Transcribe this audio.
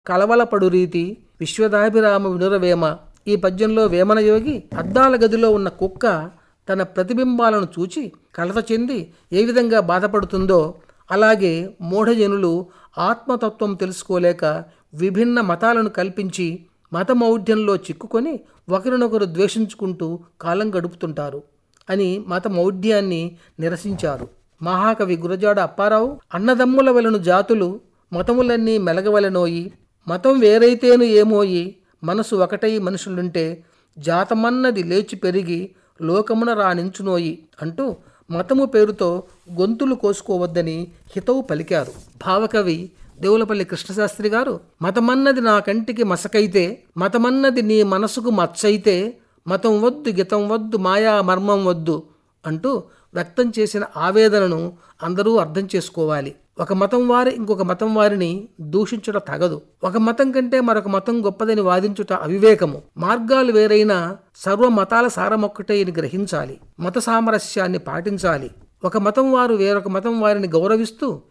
కలవలపడు రీతి విశ్వదాభిరామ వినురవేమ ఈ పద్యంలో వేమనయోగి అద్దాల గదిలో ఉన్న కుక్క తన ప్రతిబింబాలను చూచి కలత చెంది ఏ విధంగా బాధపడుతుందో అలాగే మూఢజనులు ఆత్మతత్వం తెలుసుకోలేక విభిన్న మతాలను కల్పించి మతమౌఢ్యంలో చిక్కుకొని ఒకరినొకరు ద్వేషించుకుంటూ కాలం గడుపుతుంటారు అని మతమౌఢ్యాన్ని నిరసించారు మహాకవి గురజాడ అప్పారావు అన్నదమ్ముల వలను జాతులు మతములన్నీ మెలగవలనోయి మతం వేరైతేను ఏమోయి మనసు ఒకటై మనుషులుంటే జాతమన్నది లేచి పెరిగి లోకమున రాణించునోయి అంటూ మతము పేరుతో గొంతులు కోసుకోవద్దని హితవు పలికారు భావకవి దేవులపల్లి కృష్ణశాస్త్రి గారు మతమన్నది నా కంటికి మసకైతే మతమన్నది నీ మనసుకు మచ్చైతే మతం వద్దు గితం వద్దు మాయా మర్మం వద్దు అంటూ వ్యక్తం చేసిన ఆవేదనను అందరూ అర్థం చేసుకోవాలి ఒక మతం వారి ఇంకొక మతం వారిని దూషించుట తగదు ఒక మతం కంటే మరొక మతం గొప్పదని వాదించుట అవివేకము మార్గాలు వేరైనా సర్వ మతాల సారమొక్కటే అని గ్రహించాలి మత సామరస్యాన్ని పాటించాలి ఒక మతం వారు వేరొక మతం వారిని గౌరవిస్తూ